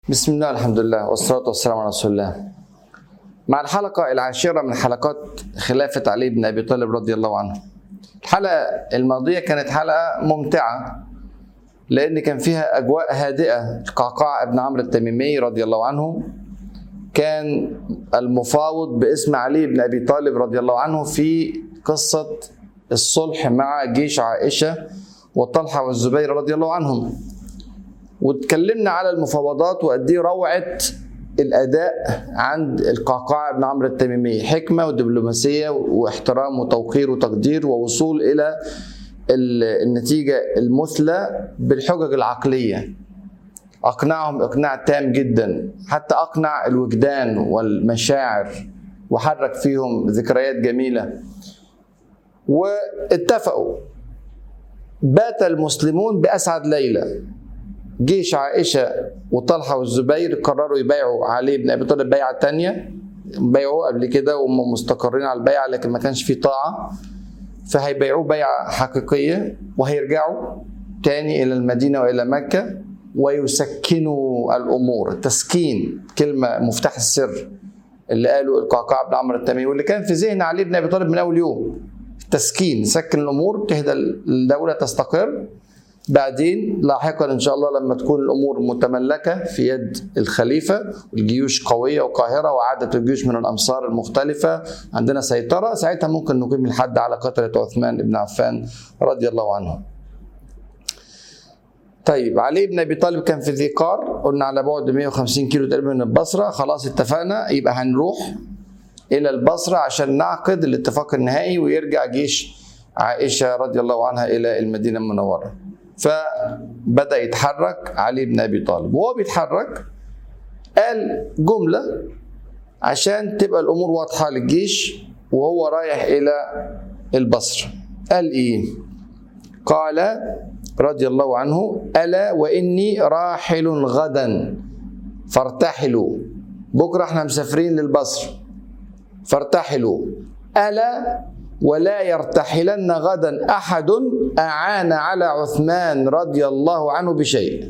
بسم الله الحمد لله والصلاة والسلام على رسول الله مع الحلقة العاشرة من حلقات خلافة علي بن أبي طالب رضي الله عنه الحلقة الماضية كانت حلقة ممتعة لأن كان فيها أجواء هادئة القعقاع بن عمرو التميمي رضي الله عنه كان المفاوض باسم علي بن أبي طالب رضي الله عنه في قصة الصلح مع جيش عائشة وطلحة والزبير رضي الله عنهم واتكلمنا على المفاوضات وقد ايه روعه الاداء عند القعقاع بن عمرو التميمي حكمه ودبلوماسيه واحترام وتوقير وتقدير ووصول الى النتيجه المثلى بالحجج العقليه اقنعهم اقناع تام جدا حتى اقنع الوجدان والمشاعر وحرك فيهم ذكريات جميله واتفقوا بات المسلمون باسعد ليله جيش عائشة وطلحة والزبير قرروا يبايعوا علي بن أبي طالب بيعة تانية بيعوه قبل كده وهم مستقرين على البيعة لكن ما كانش فيه طاعة فهيبيعوه بيعة حقيقية وهيرجعوا تاني إلى المدينة وإلى مكة ويسكنوا الأمور تسكين كلمة مفتاح السر اللي قاله القعقاع بن عمرو التميمي واللي كان في ذهن علي بن أبي طالب من أول يوم تسكين سكن الأمور تهدى الدولة تستقر بعدين لاحقا ان شاء الله لما تكون الامور متملكه في يد الخليفه والجيوش قويه وقاهره وعاده الجيوش من الامصار المختلفه عندنا سيطره ساعتها ممكن نقيم الحد على قتله عثمان بن عفان رضي الله عنه. طيب علي بن ابي طالب كان في ذي قار قلنا على بعد 150 كيلو تقريبا من البصره خلاص اتفقنا يبقى هنروح الى البصره عشان نعقد الاتفاق النهائي ويرجع جيش عائشه رضي الله عنها الى المدينه المنوره. فبدا يتحرك علي بن ابي طالب وهو بيتحرك قال جمله عشان تبقى الامور واضحه للجيش وهو رايح الى البصره قال ايه قال رضي الله عنه الا واني راحل غدا فارتحلوا بكره احنا مسافرين للبصره فارتحلوا الا ولا يرتحلن غدا احد اعان على عثمان رضي الله عنه بشيء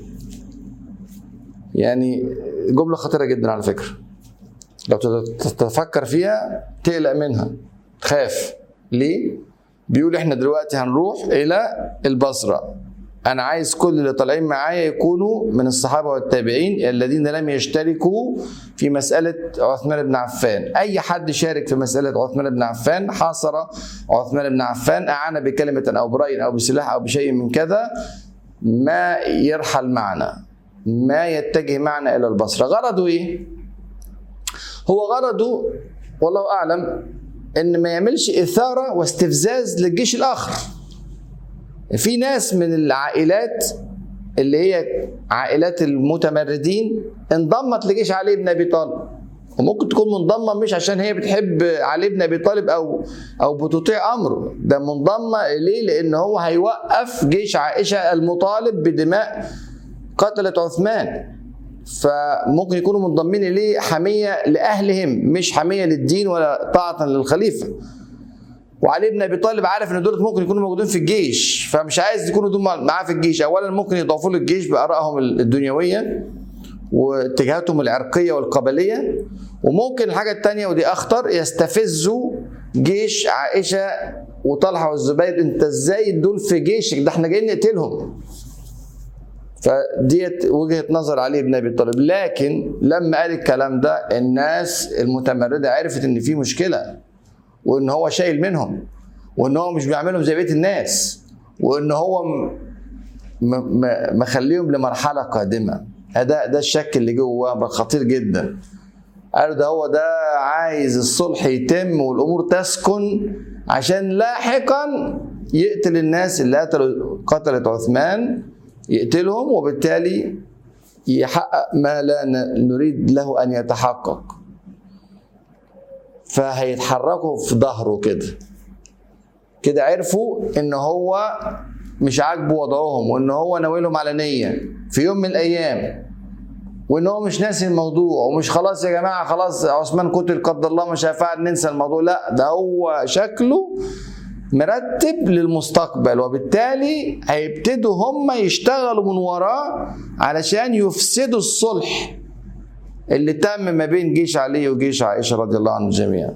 يعني جمله خطيره جدا على فكره لو تتفكر فيها تقلق منها تخاف ليه بيقول احنا دلوقتي هنروح الى البصره انا عايز كل اللي طالعين معايا يكونوا من الصحابه والتابعين الذين لم يشتركوا في مساله عثمان بن عفان اي حد شارك في مساله عثمان بن عفان حاصر عثمان بن عفان اعان بكلمه او براي او بسلاح او بشيء من كذا ما يرحل معنا ما يتجه معنا الى البصره غرضه ايه هو غرضه والله اعلم ان ما يعملش اثاره واستفزاز للجيش الاخر في ناس من العائلات اللي هي عائلات المتمردين انضمت لجيش علي بن ابي طالب وممكن تكون منضمه مش عشان هي بتحب علي بن ابي طالب او او بتطيع امره ده منضمه ليه لان هو هيوقف جيش عائشه المطالب بدماء قتله عثمان فممكن يكونوا منضمين اليه حميه لاهلهم مش حميه للدين ولا طاعه للخليفه وعلي بن ابي طالب عارف ان دول ممكن يكونوا موجودين في الجيش فمش عايز يكونوا دول معاه في الجيش اولا ممكن يضافوا له الجيش بارائهم الدنيويه واتجاهاتهم العرقيه والقبليه وممكن الحاجه الثانيه ودي اخطر يستفزوا جيش عائشه وطلحه والزبير انت ازاي دول في جيشك ده احنا جايين نقتلهم فديت وجهه نظر علي بن ابي طالب لكن لما قال الكلام ده الناس المتمرده عرفت ان في مشكله وان هو شايل منهم وان هو مش بيعملهم زي بقيه الناس وان هو مخليهم لمرحله قادمه ده ده الشك اللي جوه خطير جدا قالوا ده هو ده عايز الصلح يتم والامور تسكن عشان لاحقا يقتل الناس اللي قتلوا قتلت عثمان يقتلهم وبالتالي يحقق ما لا نريد له ان يتحقق فهيتحركوا في ظهره كده كده عرفوا ان هو مش عاجبه وضعهم وان هو ناويلهم على نيه في يوم من الايام وان هو مش ناسي الموضوع ومش خلاص يا جماعه خلاص عثمان قتل قدر الله مش هينفع ننسى الموضوع لا ده هو شكله مرتب للمستقبل وبالتالي هيبتدوا هم يشتغلوا من وراه علشان يفسدوا الصلح اللي تم ما بين جيش علي وجيش عائشه رضي الله عنهم جميعا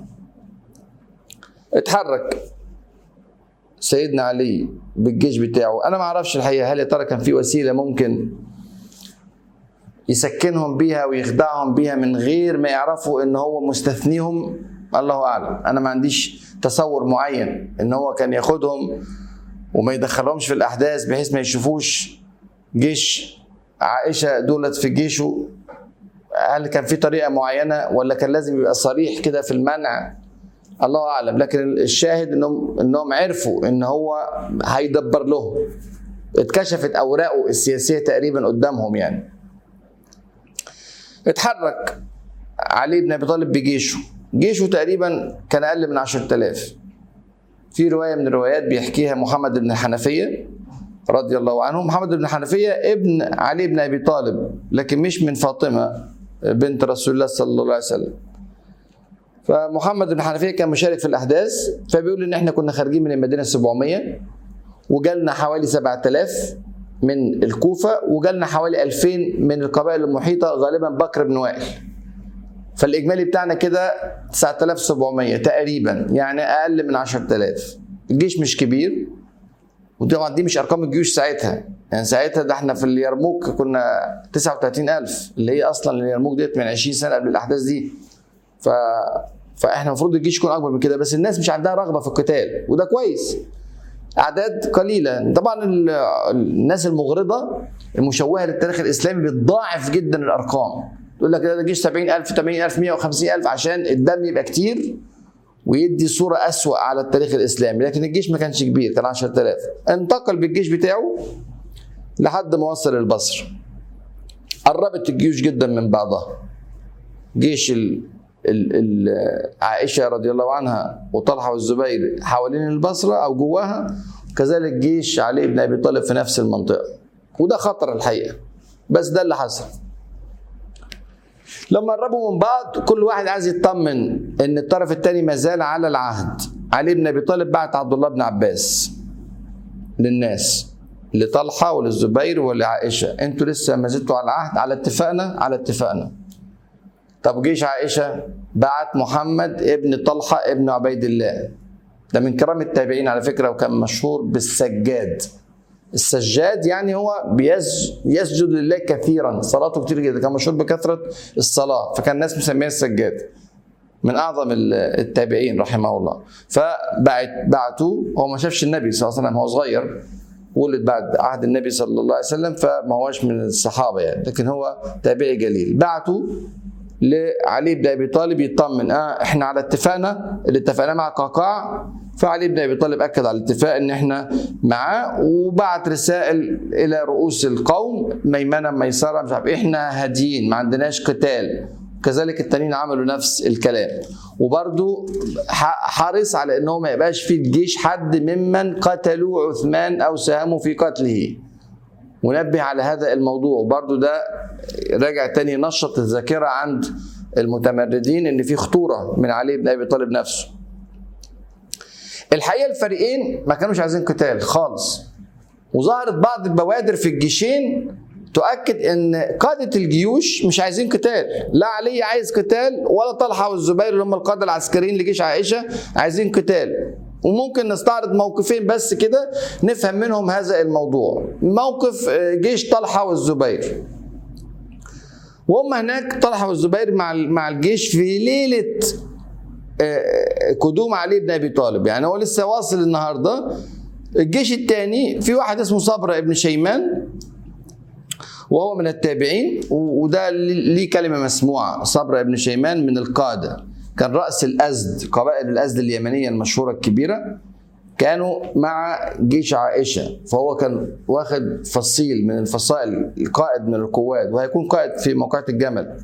اتحرك سيدنا علي بالجيش بتاعه انا ما اعرفش الحقيقه هل يا ترى كان في وسيله ممكن يسكنهم بيها ويخدعهم بيها من غير ما يعرفوا ان هو مستثنيهم الله اعلم انا ما عنديش تصور معين ان هو كان ياخدهم وما يدخلهمش في الاحداث بحيث ما يشوفوش جيش عائشه دولت في جيشه هل كان في طريقه معينه ولا كان لازم يبقى صريح كده في المنع الله اعلم لكن الشاهد انهم انهم عرفوا ان هو هيدبر لهم اتكشفت اوراقه السياسيه تقريبا قدامهم يعني اتحرك علي بن ابي طالب بجيشه جيشه تقريبا كان اقل من 10000 في روايه من الروايات بيحكيها محمد بن الحنفيه رضي الله عنه محمد بن الحنفيه ابن علي بن ابي طالب لكن مش من فاطمه بنت رسول الله صلى الله عليه وسلم فمحمد بن الحنفيه كان مشارك في الاحداث فبيقول ان احنا كنا خارجين من المدينه 700 وجالنا حوالي 7000 من الكوفه وجالنا حوالي 2000 من القبائل المحيطه غالبا بكر بن وائل فالاجمالي بتاعنا كده 9700 تقريبا يعني اقل من 10000 الجيش مش كبير وطبعا دي مش ارقام الجيوش ساعتها يعني ساعتها ده احنا في اليرموك كنا 39000 اللي هي اصلا اليرموك ديت من 20 سنه قبل الاحداث دي ف فاحنا المفروض الجيش يكون اكبر من كده بس الناس مش عندها رغبه في القتال وده كويس اعداد قليله طبعا الناس المغرضه المشوهه للتاريخ الاسلامي بتضاعف جدا الارقام تقول لك ده جيش 70000 80000 150000 عشان الدم يبقى كتير ويدي صورة أسوأ على التاريخ الإسلامي لكن الجيش ما كانش كبير كان 10000 انتقل بالجيش بتاعه لحد ما وصل البصر قربت الجيوش جدا من بعضها جيش ال ال ال عائشة رضي الله عنها وطلحة والزبير حوالين البصرة أو جواها كذلك جيش علي بن أبي طالب في نفس المنطقة وده خطر الحقيقة بس ده اللي حصل لما قربوا من بعض كل واحد عايز يطمن ان الطرف الثاني ما زال على العهد علي بن ابي طالب بعت عبد الله بن عباس للناس لطلحه وللزبير ولعائشه انتوا لسه ما زلتوا على العهد على اتفاقنا على اتفاقنا طب جيش عائشه بعت محمد ابن طلحه ابن عبيد الله ده من كرام التابعين على فكره وكان مشهور بالسجاد السجاد يعني هو بيسجد لله كثيرا صلاته كتير جدا كان مشهور بكثره الصلاه فكان الناس مسميه السجاد من اعظم التابعين رحمه الله فبعت بعتوه هو ما شافش النبي صلى الله عليه وسلم هو صغير ولد بعد عهد النبي صلى الله عليه وسلم فما هوش من الصحابه يعني لكن هو تابعي جليل بعتوا لعلي بن ابي طالب يطمن اه احنا على اتفاقنا اللي اتفقناه مع قعقاع فعلي بن ابي طالب اكد على الاتفاق ان احنا معاه وبعت رسائل الى رؤوس القوم ميمنه ميسره مش عارف احنا هاديين ما عندناش قتال كذلك التانيين عملوا نفس الكلام وبرضو حرص على انه ما يبقاش في الجيش حد ممن قتلوا عثمان او ساهموا في قتله ونبه على هذا الموضوع وبرضو ده راجع تاني نشط الذاكرة عند المتمردين ان في خطورة من علي بن ابي طالب نفسه الحقيقة الفريقين ما كانوش عايزين قتال خالص وظهرت بعض البوادر في الجيشين تؤكد ان قادة الجيوش مش عايزين قتال لا علي عايز قتال ولا طلحة والزبير اللي هم القادة العسكريين لجيش عائشة عايزين قتال وممكن نستعرض موقفين بس كده نفهم منهم هذا الموضوع موقف جيش طلحة والزبير وهم هناك طلحة والزبير مع مع الجيش في ليلة قدوم علي بن ابي طالب يعني هو لسه واصل النهارده الجيش الثاني في واحد اسمه صبر ابن شيمان وهو من التابعين وده ليه كلمه مسموعه صبر ابن شيمان من القاده كان راس الازد قبائل الازد اليمنيه المشهوره الكبيره كانوا مع جيش عائشه فهو كان واخد فصيل من الفصائل القائد من القوات وهيكون قائد في موقعة الجمل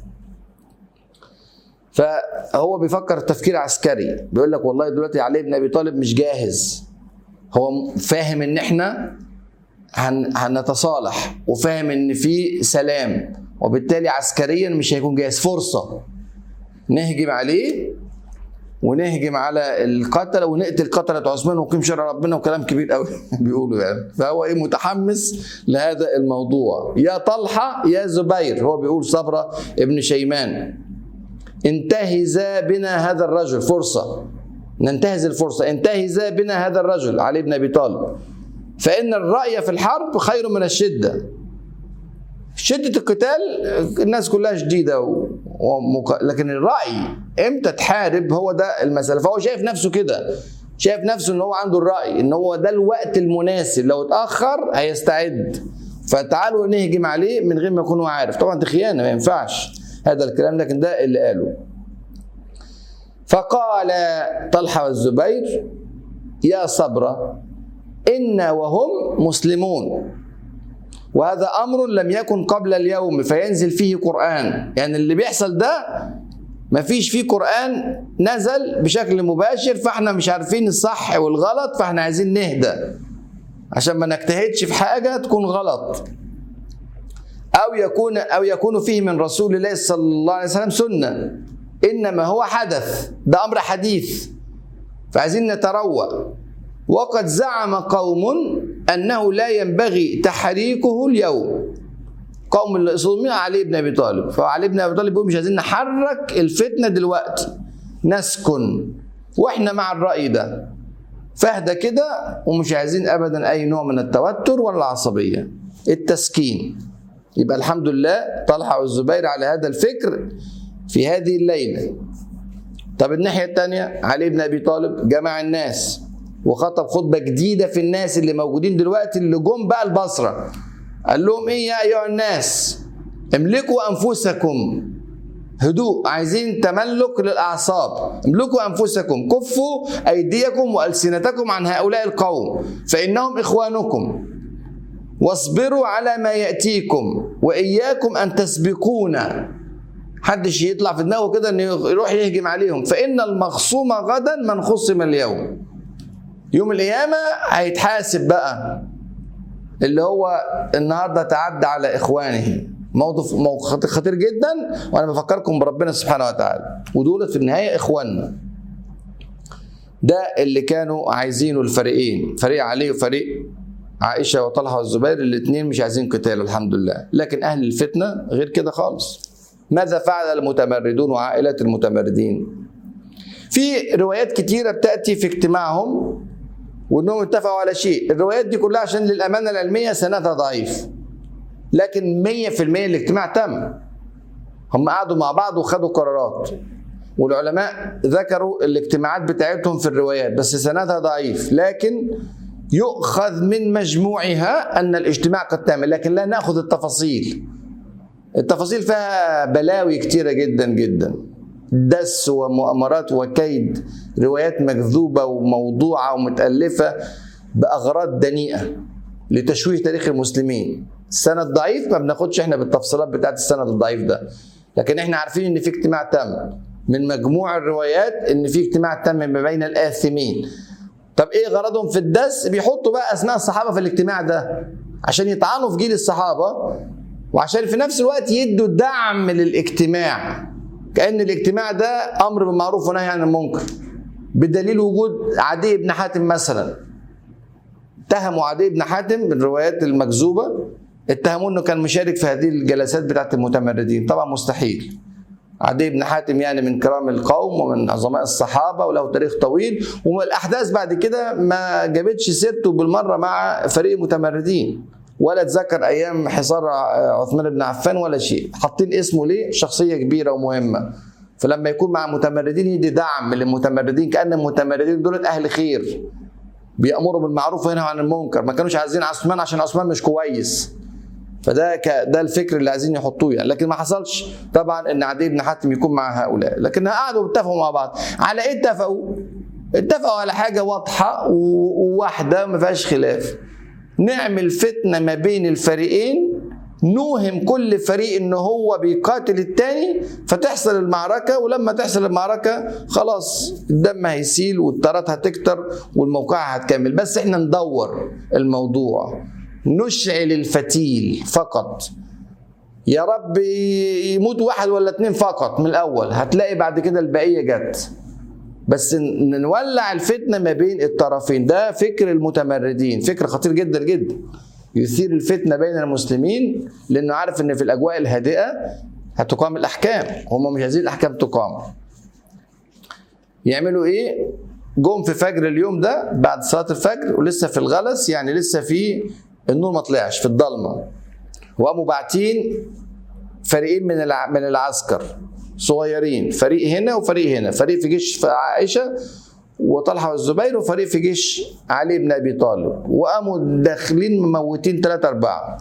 فهو بيفكر تفكير عسكري بيقول لك والله دلوقتي علي بن ابي طالب مش جاهز هو فاهم ان احنا هن هنتصالح وفاهم ان في سلام وبالتالي عسكريا مش هيكون جاهز فرصه نهجم عليه ونهجم على القتله ونقتل قتله عثمان ونقيم شرع ربنا وكلام كبير قوي بيقولوا يعني فهو ايه متحمس لهذا الموضوع يا طلحه يا زبير هو بيقول صبره ابن شيمان انتهز بنا هذا الرجل فرصه ننتهز الفرصه انتهز بنا هذا الرجل علي بن ابي طالب فان الراي في الحرب خير من الشده شدة القتال الناس كلها شديدة ومك... لكن الرأي امتى تحارب هو ده المسألة فهو شايف نفسه كده شايف نفسه ان هو عنده الرأي ان هو ده الوقت المناسب لو اتأخر هيستعد فتعالوا نهجم عليه من غير ما يكون هو عارف طبعا دي خيانة ما ينفعش هذا الكلام لكن ده اللي قاله فقال طلحة والزبير يا صبرة إنا وهم مسلمون وهذا امر لم يكن قبل اليوم فينزل فيه قران يعني اللي بيحصل ده ما فيش فيه قران نزل بشكل مباشر فاحنا مش عارفين الصح والغلط فاحنا عايزين نهدى عشان ما نجتهدش في حاجه تكون غلط او يكون او يكون فيه من رسول الله صلى الله عليه وسلم سنه انما هو حدث ده امر حديث فعايزين نتروى وقد زعم قوم انه لا ينبغي تحريكه اليوم قوم اللي يقصدون علي بن ابي طالب فعلي بن ابي طالب بيقول مش عايزين نحرك الفتنه دلوقتي نسكن واحنا مع الراي ده فاهدى كده ومش عايزين ابدا اي نوع من التوتر ولا العصبيه التسكين يبقى الحمد لله طلحه والزبير على هذا الفكر في هذه الليله طب الناحيه الثانيه علي بن ابي طالب جمع الناس وخطب خطبه جديده في الناس اللي موجودين دلوقتي اللي جم بقى البصره قال لهم ايه يا ايها الناس املكوا انفسكم هدوء عايزين تملك للاعصاب املكوا انفسكم كفوا ايديكم والسنتكم عن هؤلاء القوم فانهم اخوانكم واصبروا على ما ياتيكم واياكم ان تسبقونا حدش يطلع في دماغه كده انه يروح يهجم عليهم فان المخصوم غدا من خصم اليوم يوم القيامه هيتحاسب بقى اللي هو النهارده تعدى على اخوانه موقف موقف خطير جدا وانا بفكركم بربنا سبحانه وتعالى ودول في النهايه اخواننا ده اللي كانوا عايزينه الفريقين فريق علي وفريق عائشه وطلحه والزبير الاثنين مش عايزين قتال الحمد لله لكن اهل الفتنه غير كده خالص ماذا فعل المتمردون وعائلات المتمردين في روايات كتيرة بتأتي في اجتماعهم وانهم اتفقوا على شيء الروايات دي كلها عشان للامانه العلميه سندها ضعيف لكن 100% الاجتماع تم هم قعدوا مع بعض وخدوا قرارات والعلماء ذكروا الاجتماعات بتاعتهم في الروايات بس سندها ضعيف لكن يؤخذ من مجموعها ان الاجتماع قد تم لكن لا ناخذ التفاصيل التفاصيل فيها بلاوي كتيره جدا جدا دس ومؤامرات وكيد روايات مكذوبة وموضوعة ومتألفة بأغراض دنيئة لتشويه تاريخ المسلمين السند ضعيف ما بناخدش احنا بالتفصيلات بتاعت السند الضعيف ده لكن احنا عارفين ان في اجتماع تم من مجموع الروايات ان في اجتماع تم ما بين الآثمين طب ايه غرضهم في الدس بيحطوا بقى اسماء الصحابه في الاجتماع ده عشان يطعنوا في جيل الصحابه وعشان في نفس الوقت يدوا دعم للاجتماع كأن الاجتماع ده أمر بالمعروف ونهي عن المنكر بدليل وجود عدي بن حاتم مثلا اتهموا عدي بن حاتم بالروايات المكذوبة اتهموه انه كان مشارك في هذه الجلسات بتاعت المتمردين طبعا مستحيل عدي بن حاتم يعني من كرام القوم ومن عظماء الصحابة وله تاريخ طويل والأحداث بعد كده ما جابتش سيرته بالمرة مع فريق المتمردين ولا اتذكر ايام حصار عثمان بن عفان ولا شيء حاطين اسمه ليه شخصيه كبيره ومهمه فلما يكون مع متمردين يدي دعم للمتمردين كان المتمردين دول اهل خير بيامروا بالمعروف وينهوا عن المنكر ما كانوش عايزين عثمان عشان عثمان مش كويس فده ك... ده الفكر اللي عايزين يحطوه يعني لكن ما حصلش طبعا ان عدي بن حاتم يكون مع هؤلاء لكن قعدوا واتفقوا مع بعض على ايه اتفقوا؟ اتفقوا على حاجه واضحه وواحده ما فيهاش خلاف نعمل فتنه ما بين الفريقين نوهم كل فريق ان هو بيقاتل التاني فتحصل المعركه ولما تحصل المعركه خلاص الدم هيسيل والطارات هتكتر والموقعة هتكمل بس احنا ندور الموضوع نشعل الفتيل فقط يا رب يموت واحد ولا اتنين فقط من الاول هتلاقي بعد كده البقيه جت بس ن- نولع الفتنه ما بين الطرفين ده فكر المتمردين فكر خطير جدا جدا يثير الفتنه بين المسلمين لانه عارف ان في الاجواء الهادئه هتقام الاحكام هم مش عايزين الاحكام تقام يعملوا ايه جم في فجر اليوم ده بعد صلاه الفجر ولسه في الغلس يعني لسه في النور ما طلعش في الضلمه وقاموا باعتين فريقين من الع... من العسكر صغيرين فريق هنا وفريق هنا فريق في جيش في عائشه وطلحه والزبير وفريق في جيش علي بن ابي طالب وقاموا داخلين مموتين ثلاثة أربعة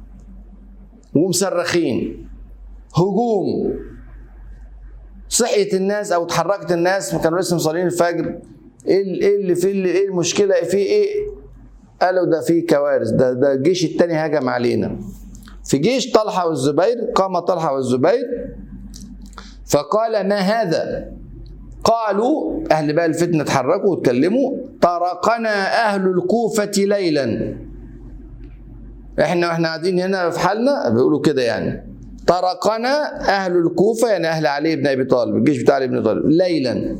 ومصرخين هجوم صحيت الناس او اتحركت الناس كانوا لسه مصلين الفجر ايه ال- ايه اللي في اللي ايه المشكله في ايه قالوا ده في كوارث ده ده الجيش التاني هجم علينا في جيش طلحه والزبير قام طلحه والزبير فقال ما هذا قالوا اهل بقى الفتنه اتحركوا واتكلموا طرقنا اهل الكوفه ليلا احنا واحنا قاعدين هنا في حالنا بيقولوا كده يعني طرقنا اهل الكوفه يعني اهل علي بن ابي طالب الجيش بتاع علي بن ابي طالب ليلا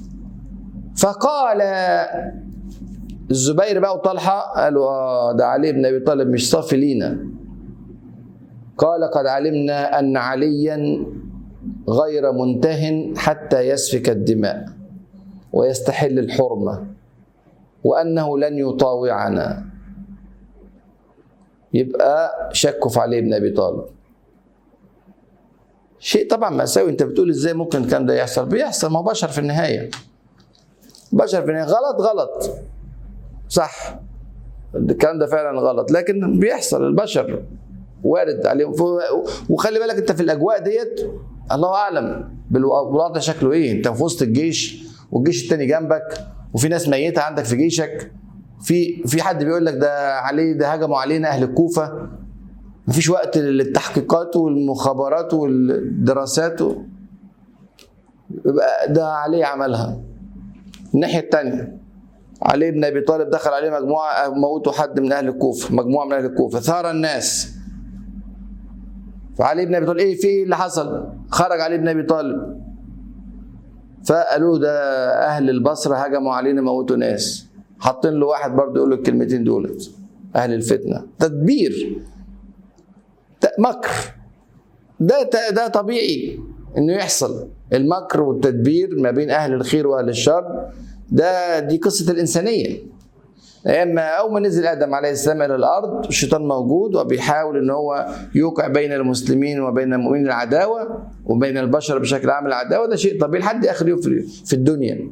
فقال الزبير بقى وطلحه قالوا اه ده علي بن ابي طالب مش صافي لينا قال قد علمنا ان عليا غير منته حتى يسفك الدماء ويستحل الحرمه وانه لن يطاوعنا يبقى شكوا في علي بن ابي طالب شيء طبعا مأساوي انت بتقول ازاي ممكن كان ده يحصل بيحصل ما هو بشر في النهايه بشر في النهايه غلط غلط صح الكلام ده فعلا غلط لكن بيحصل البشر وارد عليهم ف- وخلي بالك انت في الاجواء ديت الله اعلم بالوضع شكله ايه انت في وسط الجيش والجيش التاني جنبك وفي ناس ميته عندك في جيشك في في حد بيقول لك ده عليه ده هجموا علينا اهل الكوفه مفيش وقت للتحقيقات والمخابرات والدراسات و... يبقى ده عليه عملها الناحيه الثانيه علي بن ابي طالب دخل عليه مجموعه موتوا حد من اهل الكوفه مجموعه من اهل الكوفه ثار الناس فعلي بن ابي طالب ايه في ايه اللي حصل خرج علي بن ابي طالب فقالوا ده اهل البصره هجموا علينا موتوا ناس حاطين له واحد برضه يقول له الكلمتين دولت اهل الفتنه تدبير ت- مكر ده ت- ده طبيعي انه يحصل المكر والتدبير ما بين اهل الخير واهل الشر ده دي قصه الانسانيه اما اول ما نزل ادم عليه السلام الى الارض الشيطان موجود وبيحاول ان هو يوقع بين المسلمين وبين المؤمنين العداوه وبين البشر بشكل عام العداوه ده شيء طبيعي لحد اخر يوم في- في الدنيا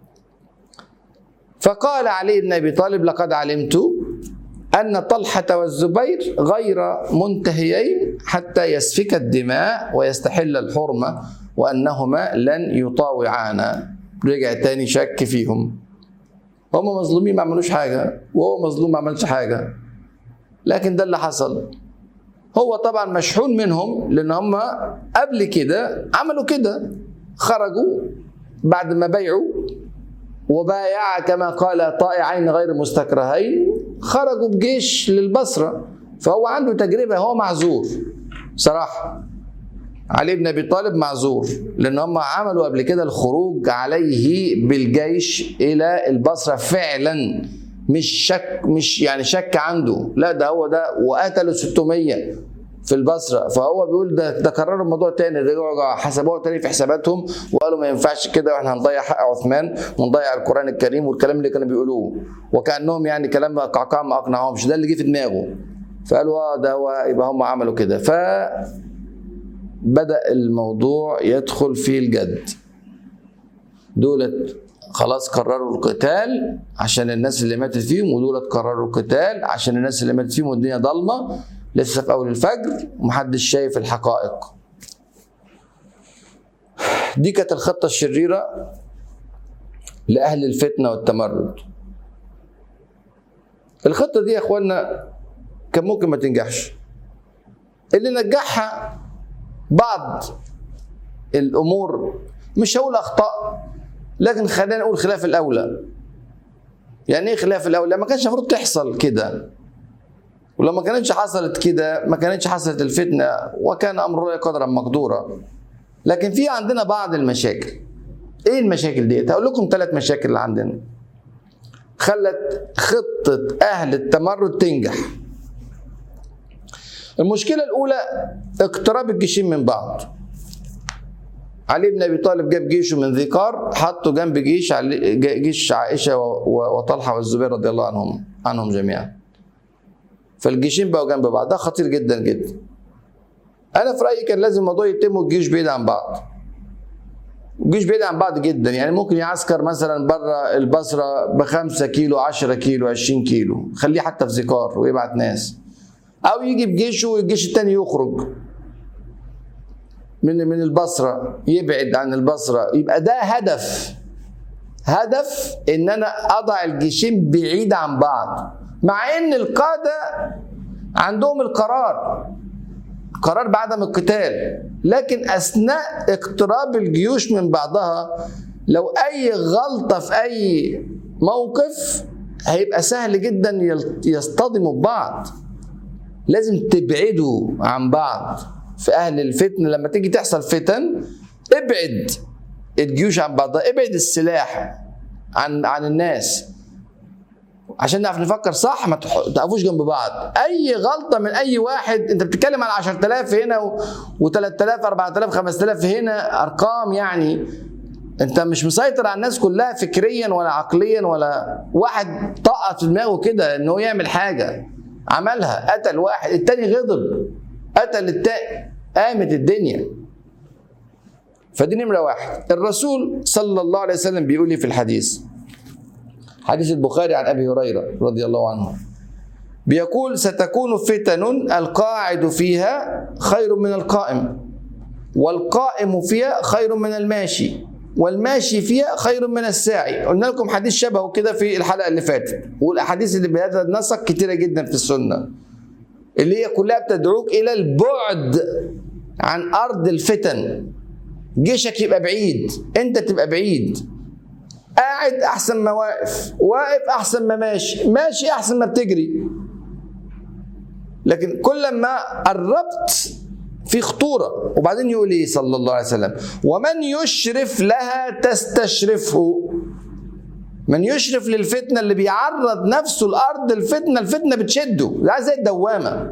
فقال علي بن ابي طالب لقد علمت ان طلحه والزبير غير منتهيين حتى يسفك الدماء ويستحل الحرمه وانهما لن يطاوعانا رجع تاني شك فيهم هم مظلومين ما عملوش حاجه وهو مظلوم ما عملش حاجه لكن ده اللي حصل هو طبعا مشحون منهم لان هم قبل كده عملوا كده خرجوا بعد ما بيعوا وبايع كما قال طائعين غير مستكرهين خرجوا بجيش للبصرة فهو عنده تجربة هو معذور صراحة علي بن ابي طالب معذور لان هم عملوا قبل كده الخروج عليه بالجيش الى البصره فعلا مش شك مش يعني شك عنده لا ده هو ده وقتلوا 600 في البصره فهو بيقول ده ده كرروا الموضوع تاني رجعوا حسبوها تاني في حساباتهم وقالوا ما ينفعش كده واحنا هنضيع حق عثمان ونضيع القران الكريم والكلام اللي كانوا بيقولوه وكانهم يعني كلام قعقاع ما اقنعهمش ده اللي جه في دماغه فقالوا اه ده هو يبقى هم عملوا كده ف بدأ الموضوع يدخل في الجد دولت خلاص قرروا القتال عشان الناس اللي ماتت فيهم ودولت قرروا القتال عشان الناس اللي ماتت فيهم والدنيا ضلمه لسه في اول الفجر ومحدش شايف الحقائق دي كانت الخطه الشريره لاهل الفتنه والتمرد الخطه دي يا اخوانا كان ممكن ما تنجحش اللي نجحها بعض الامور مش هقول اخطاء لكن خلينا نقول خلاف الاولى يعني ايه خلاف الاولى ما كانش المفروض تحصل كده ولو ما كانتش حصلت كده ما كانتش حصلت الفتنه وكان امر الله قدرا مقدورا لكن في عندنا بعض المشاكل ايه المشاكل ديت هقول لكم ثلاث مشاكل اللي عندنا خلت خطه اهل التمرد تنجح المشكله الاولى اقتراب الجيشين من بعض علي بن ابي طالب جاب جيشه من ذي قار حطه جنب جيش علي جيش عائشه وطلحه والزبير رضي الله عنهم عنهم جميعا فالجيشين بقوا جنب بعض ده خطير جدا جدا انا في رايي كان لازم الموضوع يتم الجيوش بعيد عن بعض الجيوش بعيد عن بعض جدا يعني ممكن يعسكر مثلا بره البصره بخمسة كيلو 10 كيلو 20 كيلو خليه حتى في زكار ويبعت ناس او يجي بجيشه والجيش التاني يخرج من من البصره يبعد عن البصره يبقى ده هدف هدف ان انا اضع الجيشين بعيد عن بعض مع ان القاده عندهم القرار قرار بعدم القتال لكن اثناء اقتراب الجيوش من بعضها لو اي غلطه في اي موقف هيبقى سهل جدا يصطدموا ببعض لازم تبعدوا عن بعض في اهل الفتن لما تيجي تحصل فتن ابعد الجيوش عن بعضها ابعد السلاح عن عن الناس عشان نعرف نفكر صح ما تقفوش جنب بعض اي غلطه من اي واحد انت بتتكلم على 10000 هنا و3000 4000 5000 هنا ارقام يعني انت مش مسيطر على الناس كلها فكريا ولا عقليا ولا واحد طقت في دماغه كده ان هو يعمل حاجه عملها قتل واحد التاني غضب قتل التاني قامت الدنيا فدي نمره واحد الرسول صلى الله عليه وسلم بيقول لي في الحديث حديث البخاري عن ابي هريره رضي الله عنه بيقول ستكون فتن القاعد فيها خير من القائم والقائم فيها خير من الماشي والماشي فيها خير من الساعي قلنا لكم حديث شبهه كده في الحلقه اللي فاتت والاحاديث اللي بهذا النسق كتيره جدا في السنه اللي هي كلها بتدعوك الى البعد عن ارض الفتن جيشك يبقى بعيد انت تبقى بعيد قاعد احسن ما واقف واقف احسن ما ماشي ماشي احسن ما بتجري لكن كل ما قربت في خطورة وبعدين يقول ايه صلى الله عليه وسلم ومن يشرف لها تستشرفه من يشرف للفتنة اللي بيعرض نفسه لأرض الفتنة الفتنة بتشده ده زي الدوامة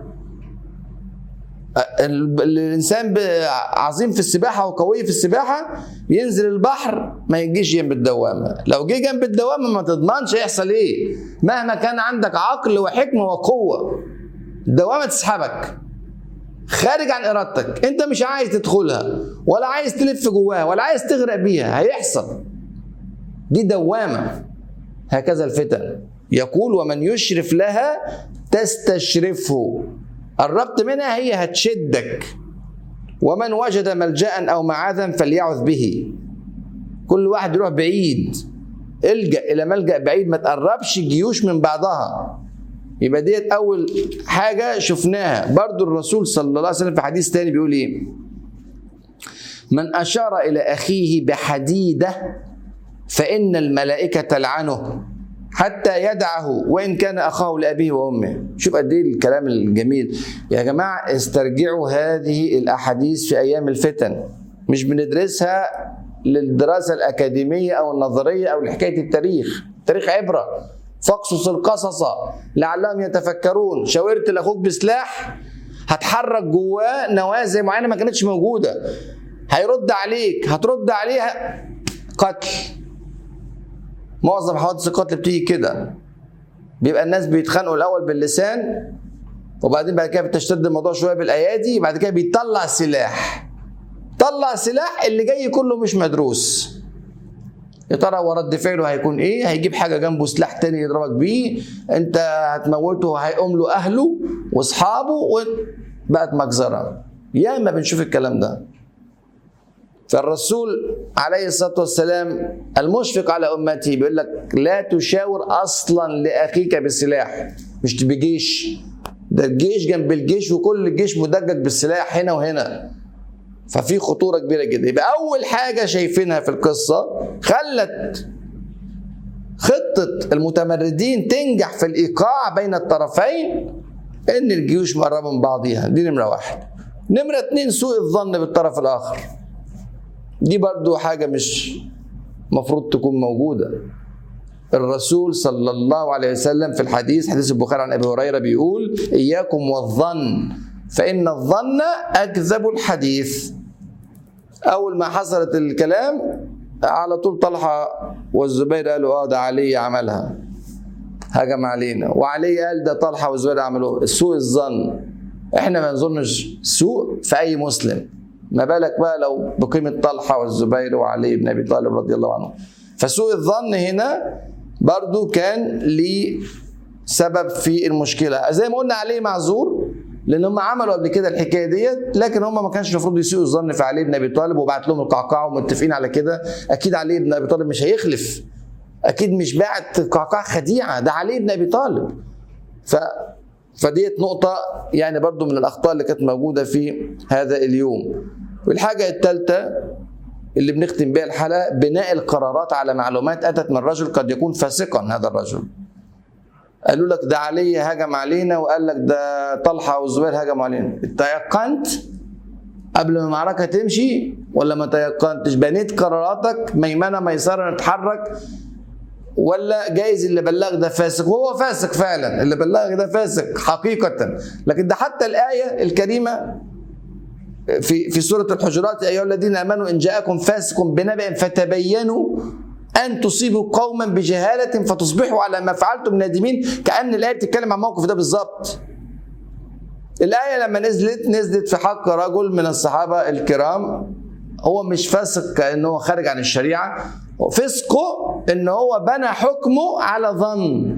الانسان عظيم في السباحه وقوي في السباحه ينزل البحر ما يجيش جنب الدوامه لو جه جنب الدوامه ما تضمنش هيحصل ايه مهما كان عندك عقل وحكمه وقوه الدوامه تسحبك خارج عن ارادتك انت مش عايز تدخلها ولا عايز تلف جواها ولا عايز تغرق بيها هيحصل دي دوامه هكذا الفتن يقول ومن يشرف لها تستشرفه قربت منها هي هتشدك ومن وجد ملجا او معاذا فليعذ به كل واحد يروح بعيد الجا الى ملجا بعيد ما تقربش جيوش من بعضها يبقى ديت اول حاجه شفناها برضو الرسول صلى الله عليه وسلم في حديث تاني بيقول ايه من اشار الى اخيه بحديده فان الملائكه تلعنه حتى يدعه وان كان اخاه لابيه وامه شوف قد ايه الكلام الجميل يا جماعه استرجعوا هذه الاحاديث في ايام الفتن مش بندرسها للدراسه الاكاديميه او النظريه او لحكايه التاريخ التاريخ عبره فاقصص القصص لعلهم يتفكرون شاورت لاخوك بسلاح هتحرك جواه نوازع معينه ما كانتش موجوده هيرد عليك هترد عليها قتل معظم حوادث القتل بتيجي كده بيبقى الناس بيتخانقوا الاول باللسان وبعدين بعد كده بتشتد الموضوع شويه بالايادي بعد كده بيطلع سلاح طلع سلاح اللي جاي كله مش مدروس يا ترى هو رد فعله هيكون ايه هيجيب حاجه جنبه سلاح تاني يضربك بيه انت هتموته هيقوم له اهله واصحابه وبقت مجزره ياما بنشوف الكلام ده فالرسول عليه الصلاه والسلام المشفق على امته بيقول لك لا تشاور اصلا لاخيك بسلاح مش بجيش ده الجيش جنب الجيش وكل الجيش مدجج بالسلاح هنا وهنا ففي خطوره كبيره جدا يبقى اول حاجه شايفينها في القصه خلت خطه المتمردين تنجح في الايقاع بين الطرفين ان الجيوش مقربه من بعضيها دي نمره واحد نمره اتنين سوء الظن بالطرف الاخر دي برضو حاجه مش مفروض تكون موجودة الرسول صلى الله عليه وسلم في الحديث حديث البخاري عن ابي هريره بيقول اياكم والظن فان الظن اكذب الحديث اول ما حصلت الكلام على طول طلحه والزبير قالوا اه ده علي عملها هجم علينا وعلي قال ده طلحه والزبير عملوه سوء الظن احنا ما نظنش سوء في اي مسلم ما بالك بقى لو بقيمه طلحه والزبير وعلي بن ابي طالب رضي الله عنه فسوء الظن هنا برضو كان ليه سبب في المشكله زي ما قلنا عليه معذور لان هم عملوا قبل كده الحكايه ديت لكن هم ما كانش المفروض يسيئوا الظن في علي بن ابي طالب وبعت لهم القعقاع ومتفقين على كده اكيد علي بن ابي طالب مش هيخلف اكيد مش باعت القعقاع خديعه ده علي بن ابي طالب ف فديت نقطة يعني برضو من الأخطاء اللي كانت موجودة في هذا اليوم والحاجة الثالثة اللي بنختم بها الحلقة بناء القرارات على معلومات أتت من رجل قد يكون فاسقا هذا الرجل قالوا لك ده علي هجم علينا وقال لك ده طلحة والزبير هجموا علينا تيقنت قبل ما المعركة تمشي ولا ما تيقنتش بنيت قراراتك ميمنة ميسرة نتحرك ولا جايز اللي بلغ ده فاسق وهو فاسق فعلا اللي بلغ ده فاسق حقيقة لكن ده حتى الآية الكريمة في في سورة الحجرات يا أيها الذين آمنوا إن جاءكم فاسق بنبأ فتبينوا أن تصيبوا قوما بجهالة فتصبحوا على ما فعلتم نادمين كأن الآية بتتكلم عن الموقف ده بالظبط الآية لما نزلت نزلت في حق رجل من الصحابة الكرام هو مش فاسق كأنه هو خارج عن الشريعة فسقه ان هو بنى حكمه على ظن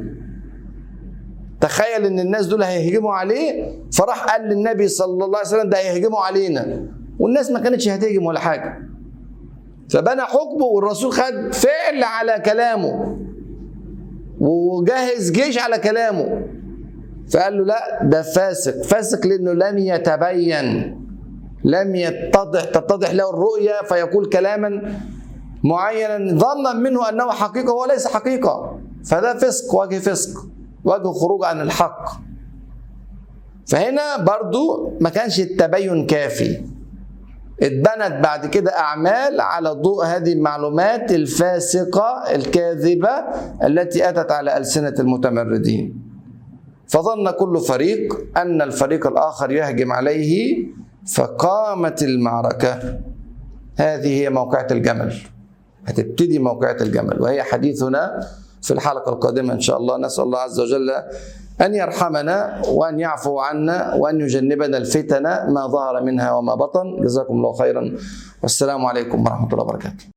تخيل ان الناس دول هيهجموا عليه فراح قال للنبي صلى الله عليه وسلم ده هيهجموا علينا والناس ما كانتش هتهجم ولا حاجه فبنى حكمه والرسول خد فعل على كلامه وجهز جيش على كلامه فقال له لا ده فاسق فاسق لانه لم يتبين لم يتضح تتضح له الرؤيا فيقول كلاما معينا ظنا منه انه حقيقه وهو ليس حقيقه فده فسق وجه فسق وجه خروج عن الحق فهنا برضو ما كانش التبين كافي اتبنت بعد كده اعمال على ضوء هذه المعلومات الفاسقه الكاذبه التي اتت على السنه المتمردين فظن كل فريق ان الفريق الاخر يهجم عليه فقامت المعركه هذه هي موقعه الجمل هتبتدي موقعة الجمل وهي حديثنا في الحلقة القادمة إن شاء الله نسأل الله عز وجل أن يرحمنا وأن يعفو عنا وأن يجنبنا الفتن ما ظهر منها وما بطن جزاكم الله خيرا والسلام عليكم ورحمة الله وبركاته